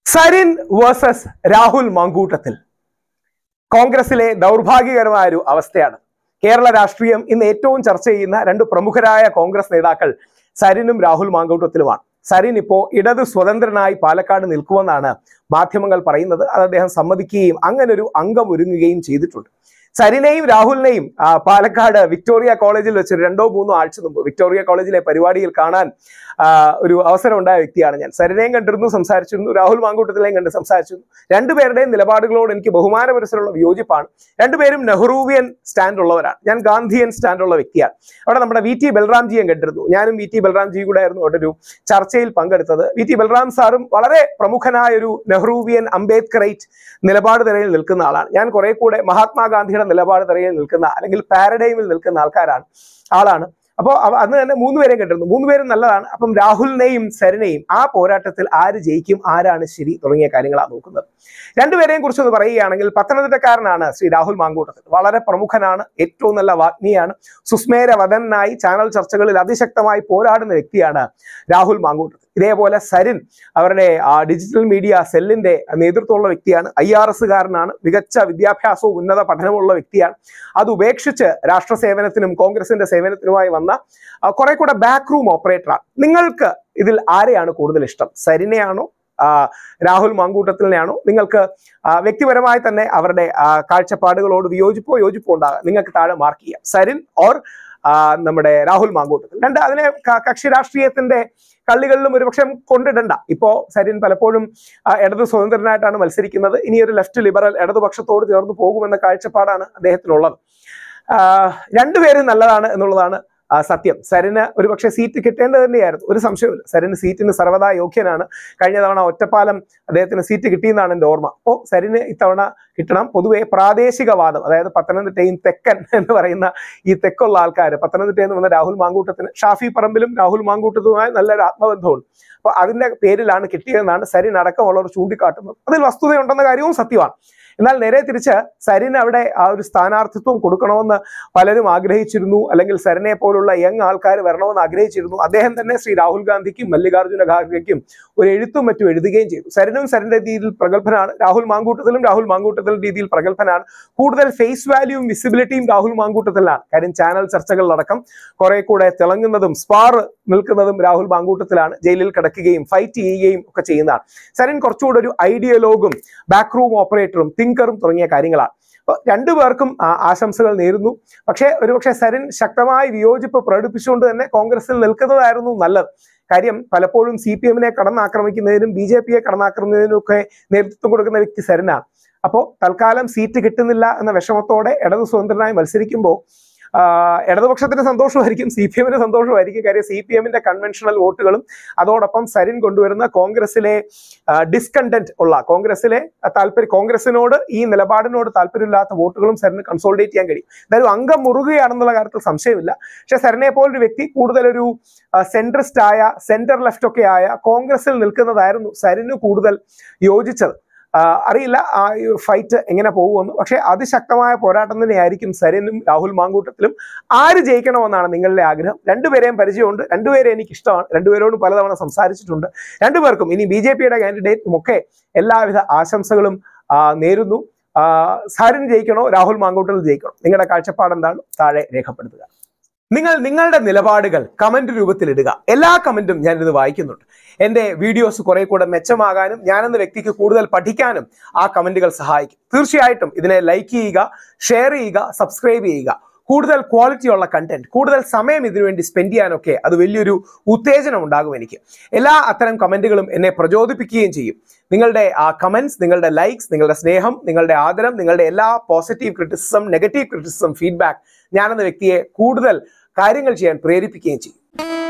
Sarin versus Rahul മങ്കൂട്ടത്തിൽ കോൺഗ്രസിലെ ദൗർഭാഗ്യകരമായ ഒരു അവസ്ഥയാണ് കേരള രാഷ്ട്രീയം ഇന്ന് ഏറ്റവും ചർച്ച ചെയ്യുന്ന രണ്ട് പ്രമുഖരായ കോൺഗ്രസ് നേതാക്കൾ സരിനും രാഹുൽ മാങ്കൂട്ടത്തിലുമാണ് സരിൻ ഇപ്പോ ഇടത് സ്വതന്ത്രനായി പാലക്കാട് നിൽക്കുമെന്നാണ് മാധ്യമങ്ങൾ പറയുന്നത് അത് അദ്ദേഹം സമ്മതിക്കുകയും അങ്ങനെ ഒരു അംഗം ഒരുങ്ങുകയും ചെയ്തിട്ടുണ്ട് സരിനെയും രാഹുലിനെയും ആ, പാലക്കാട് വിക്ടോറിയ കോളേജിൽ വെച്ച് രണ്ടോ മൂന്നോ ആഴ്ച മുമ്പ് വിക്ടോറിയ കോളേജിലെ പരിപാടിയിൽ കാണാൻ ആ, ഒരു അവസരം ഉണ്ടായ വ്യക്തിയാണ് ഞാൻ സരിനെയും കണ്ടിരുന്നു സംസാരിച്ചിരുന്നു രാഹുൽ മാങ്കൂട്ടത്തിലെയും കണ്ട് സംസാരിച്ചിരുന്നു രണ്ടുപേരുടെയും നിലപാടുകളോട് എനിക്ക് ബഹുമാന മനസ്സിലുള്ള വിയോജിപ്പാണ് രണ്ടുപേരും നെഹ്റൂവിയൻ സ്റ്റാൻഡ് ഉള്ളവരാണ് ഞാൻ ഗാന്ധിയൻ സ്റ്റാൻഡ് ഉള്ള വ്യക്തിയാണ് അവിടെ നമ്മുടെ വി ടി ബൽറാംജിയെ കണ്ടിരുന്നു ഞാനും വി ടി ബൽറാംജി കൂടെ ആയിരുന്നു അവിടെ ഒരു ചർച്ചയിൽ പങ്കെടുത്തത് വി ടി ബൽറാം സാറും വളരെ പ്രമുഖനായ ഒരു നെഹ്റൂവിയൻ അംബേദ്കറൈറ്റ് നിലപാട് നിരയിൽ നിൽക്കുന്ന ആളാണ് ഞാൻ കുറെ കൂടെ മഹാത്മാഗാന്ധിയുടെ നിലപാട് നിരയിൽ നിൽക്കുന്ന അല്ലെങ്കിൽ പാരഡൈമിൽ നിൽക്കുന്ന ആൾക്കാരാണ് ആളാണ് അപ്പോൾ അന്ന് തന്നെ മൂന്നുപേരെയും കണ്ടിരുന്നു മൂന്നുപേരും നല്ലതാണ് അപ്പം രാഹുലിനെയും സരിനെയും ആ പോരാട്ടത്തിൽ ആര് ജയിക്കും ആരാണ് ശരി തുടങ്ങിയ കാര്യങ്ങളാണ് നോക്കുന്നത് രണ്ടുപേരെയും കുറിച്ച് ഒന്ന് പറയുകയാണെങ്കിൽ പത്തനംതിട്ടക്കാരനാണ് ശ്രീ രാഹുൽ മാങ്കൂട്ടത്തിൽ വളരെ പ്രമുഖനാണ് ഏറ്റവും നല്ല വാഗ്മിയാണ് സുസ്മേര വദനായി ചാനൽ ചർച്ചകളിൽ അതിശക്തമായി പോരാടുന്ന വ്യക്തിയാണ് രാഹുൽ മാങ്കൂട്ടത്തിൽ ഇതേപോലെ സരിൻ അവരുടെ ആ, ഡിജിറ്റൽ മീഡിയ സെല്ലിന്റെ നേതൃത്വമുള്ള വ്യക്തിയാണ് ഐ ആർ എസ്സുകാരനാണ് മികച്ച വിദ്യാഭ്യാസവും ഉന്നത പഠനമുള്ള വ്യക്തിയാണ് അത് ഉപേക്ഷിച്ച് രാഷ്ട്ര സേവനത്തിനും കോൺഗ്രസിന്റെ സേവനത്തിനുമായി വന്ന ആ, കുറെ കൂടെ ബാക്ക് റൂം ഓപ്പറേറ്ററാണ് നിങ്ങൾക്ക് ഇതിൽ ആരെയാണ് കൂടുതൽ ഇഷ്ടം സരിനെയാണോ ആ, രാഹുൽ മാങ്കൂട്ടത്തിനെയാണോ നിങ്ങൾക്ക് ആ, വ്യക്തിപരമായി തന്നെ അവരുടെ ആ, കാഴ്ചപ്പാടുകളോട് വിയോജിപ്പോ യോജിപ്പോ ഉണ്ടാകാം നിങ്ങൾക്ക് താഴെ മാർക്ക് ചെയ്യാം സരിൻ ഓർ ആ, നമ്മുടെ രാഹുൽ മാങ്കൂട്ടത്തിൽ രണ്ട് അതിനെ ക- കക്ഷി രാഷ്ട്രീയത്തിന്റെ കള്ളികളിലും ഒരുപക്ഷെ കൊണ്ടിടണ്ട ഇപ്പോ സരിൻ പലപ്പോഴും ആ, ഇടത് സ്വതന്ത്രനായിട്ടാണ് മത്സരിക്കുന്നത് ഇനി ഒരു ലെഫ്റ്റ് ലിബറൽ ഇടതുപക്ഷത്തോട് ചേർന്ന് പോകുമെന്ന കാഴ്ചപ്പാടാണ് അദ്ദേഹത്തിനുള്ളത് ആ, രണ്ടുപേരും നല്ലതാണ് എന്നുള്ളതാണ് ആ, സത്യം സരിന് ഒരുപക്ഷെ സീറ്റ് കിട്ടേണ്ടത് തന്നെയായിരുന്നു ഒരു സംശയവുമില്ല സരിന് സീറ്റിന് സർവ്വതാ യോഗ്യനാണ് കഴിഞ്ഞ തവണ ഒറ്റപ്പാലം അദ്ദേഹത്തിന് സീറ്റ് കിട്ടിയെന്നാണ് എൻ്റെ ഓർമ്മ അപ്പോൾ സരിന് ഇത്തവണ കിട്ടണം പൊതുവെ പ്രാദേശികവാദം അതായത് പത്തനംതിട്ടയും തെക്കൻ എന്ന് പറയുന്ന ഈ തെക്കുള്ള ആൾക്കാർ പത്തനംതിട്ടയിൽ നിന്ന് വന്ന രാഹുൽ മാങ്കൂട്ടത്തിന് ഷാഫി പറമ്പിലും രാഹുൽ മാങ്കൂട്ടത്തുമായി നല്ലൊരു ആത്മബന്ധമുണ്ട് അപ്പോൾ അതിന്റെ പേരിലാണ് കിട്ടിയതെന്നാണ് സരിൻ അടക്കമുള്ളവർ ചൂണ്ടിക്കാട്ടുന്നത് അതിൽ വസ്തുതയുണ്ടെന്ന കാര്യവും സത്യമാണ് എന്നാൽ നേരെ തിരിച്ച് സരിന് അവിടെ ആ ഒരു സ്ഥാനാർത്ഥിത്വം കൊടുക്കണമെന്ന് പലരും ആഗ്രഹിച്ചിരുന്നു അല്ലെങ്കിൽ സരിനെ പോലുള്ള യങ് ആൾക്കാർ വരണമെന്ന് ആഗ്രഹിച്ചിരുന്നു അദ്ദേഹം തന്നെ ശ്രീ രാഹുൽ ഗാന്ധിക്കും മല്ലികാർജ്ജുന ഖാർഗെക്കും ഒരു എഴുത്തും മറ്റും എഴുതുകയും ചെയ്തു സരിനും സരിന്റെ രീതിയിൽ പ്രഗത്ഭനാണ് രാഹുൽ മാങ്കൂട്ടത്തിലും രാഹുൽ മാങ്കൂട്ടത്തിലും രീതിയിൽ പ്രഗത്ഭനാണ് കൂടുതൽ ഫേസ് വാല്യൂവും വിസിബിലിറ്റിയും രാഹുൽ മാങ്കൂട്ടത്തിലാണ് കാര്യം ചാനൽ ചർച്ചകളിലടക്കം കുറെ കൂടെ തിളങ്ങുന്നതും സ്പാർ നിൽക്കുന്നതും രാഹുൽ മാങ്കൂട്ടത്തിലാണ് ജയിലിൽ കിടക്കുകയും ഫൈറ്റ് ചെയ്യുകയും ഒക്കെ ചെയ്യുന്നതാണ് സരിൻ കുറച്ചുകൂടെ ഒരു ഐഡിയലോഗും ബാക്ക് റൂം ഓപ്പറേറ്ററും തിങ്കറും തുടങ്ങിയ കാര്യങ്ങളാണ് അപ്പൊ രണ്ടുപേർക്കും ആ, ആശംസകൾ നേരുന്നു പക്ഷേ ഒരുപക്ഷെ സരിൻ ശക്തമായി വിയോജിപ്പ് പ്രകടിപ്പിച്ചുകൊണ്ട് തന്നെ കോൺഗ്രസിൽ നിൽക്കുന്നതായിരുന്നു നല്ലത് കാര്യം പലപ്പോഴും സി പി എമ്മിനെ കടന്നാക്രമിക്കുന്നതിനും ബി ജെ പിയെ കടന്നാക്രമിക്കുന്നതിനും ഒക്കെ നേതൃത്വം കൊടുക്കുന്ന വ്യക്തി സരിനാണ് അപ്പോൾ തൽക്കാലം സീറ്റ് കിട്ടുന്നില്ല എന്ന വിഷമത്തോടെ ഇടതു സ്വതന്ത്രനായി മത്സരിക്കുമ്പോൾ ആ, ഇടതുപക്ഷത്തിന് സന്തോഷമായിരിക്കും സി പി എമ്മിന് സന്തോഷമായിരിക്കും കാര്യം സി പി എമ്മിന്റെ കൺവെൻഷണൽ വോട്ടുകളും അതോടൊപ്പം സരിൻ കൊണ്ടുവരുന്ന കോൺഗ്രസിലെ ഡിസ്കണ്ടന്റ് ഉള്ള കോൺഗ്രസിലെ താല്പര്യം കോൺഗ്രസിനോട് ഈ നിലപാടിനോട് താല്പര്യമില്ലാത്ത വോട്ടുകളും സരിന് കൺസോൾഡേറ്റ് ചെയ്യാൻ കഴിയും എന്തായാലും അംഗം മുറുകയാണെന്നുള്ള കാര്യത്തിൽ സംശയമില്ല പക്ഷെ സരിനെ പോലൊരു വ്യക്തി കൂടുതലൊരു സെൻട്രിസ്റ്റ് ആയ സെന്റർ ലെഫ്റ്റ് ഒക്കെ ആയ കോൺഗ്രസിൽ നിൽക്കുന്നതായിരുന്നു സരിന് കൂടുതൽ യോജിച്ചത് ആ, അറിയില്ല ആ ഫൈറ്റ് എങ്ങനെ പോകുമെന്ന് പക്ഷേ അതിശക്തമായ പോരാട്ടം തന്നെയായിരിക്കും സരിനും രാഹുൽ മാങ്കൂട്ടത്തിലും ആര് ജയിക്കണമെന്നാണ് നിങ്ങളുടെ ആഗ്രഹം രണ്ടുപേരെയും പരിചയമുണ്ട് രണ്ടുപേരെ എനിക്ക് ഇഷ്ടമാണ് രണ്ടുപേരോടും പലതവണ സംസാരിച്ചിട്ടുണ്ട് രണ്ടുപേർക്കും ഇനി ബി ജെ പിയുടെ കാൻഡിഡേറ്റും ഒക്കെ എല്ലാവിധ ആശംസകളും ആ, നേരുന്നു ആ, സരിൻ ജയിക്കണോ രാഹുൽ മാങ്കൂട്ടൽ ജയിക്കണോ നിങ്ങളുടെ കാഴ്ചപ്പാട് എന്താണ് താഴെ രേഖപ്പെടുത്തുക നിങ്ങൾ നിങ്ങളുടെ നിലപാടുകൾ കമന്റ് രൂപത്തിൽ ഇടുക എല്ലാ കമന്റും ഞാൻ ഇത് വായിക്കുന്നുണ്ട് എൻ്റെ വീഡിയോസ് കുറെ കൂടെ മെച്ചമാകാനും ഞാനെന്ന വ്യക്തിക്ക് കൂടുതൽ പഠിക്കാനും ആ കമന്റുകൾ സഹായിക്കും തീർച്ചയായിട്ടും ഇതിനെ ലൈക്ക് ചെയ്യുക ഷെയർ ചെയ്യുക സബ്സ്ക്രൈബ് ചെയ്യുക കൂടുതൽ ക്വാളിറ്റി ഉള്ള കണ്ടന്റ് കൂടുതൽ സമയം ഇതിനുവേണ്ടി സ്പെൻഡ് ചെയ്യാനൊക്കെ അത് വലിയൊരു ഉത്തേജനം ഉണ്ടാകും എനിക്ക് എല്ലാ അത്തരം കമന്റുകളും എന്നെ പ്രചോദിപ്പിക്കുകയും ചെയ്യും നിങ്ങളുടെ ആ കമന്റ്സ് നിങ്ങളുടെ ലൈക്സ് നിങ്ങളുടെ സ്നേഹം നിങ്ങളുടെ ആദരം നിങ്ങളുടെ എല്ലാ positive criticism negative criticism feedback ഞാനെന്ന വ്യക്തിയെ കൂടുതൽ കാര്യങ്ങൾ ചെയ്യാൻ പ്രേരിപ്പിക്കുകയും ചെയ്യും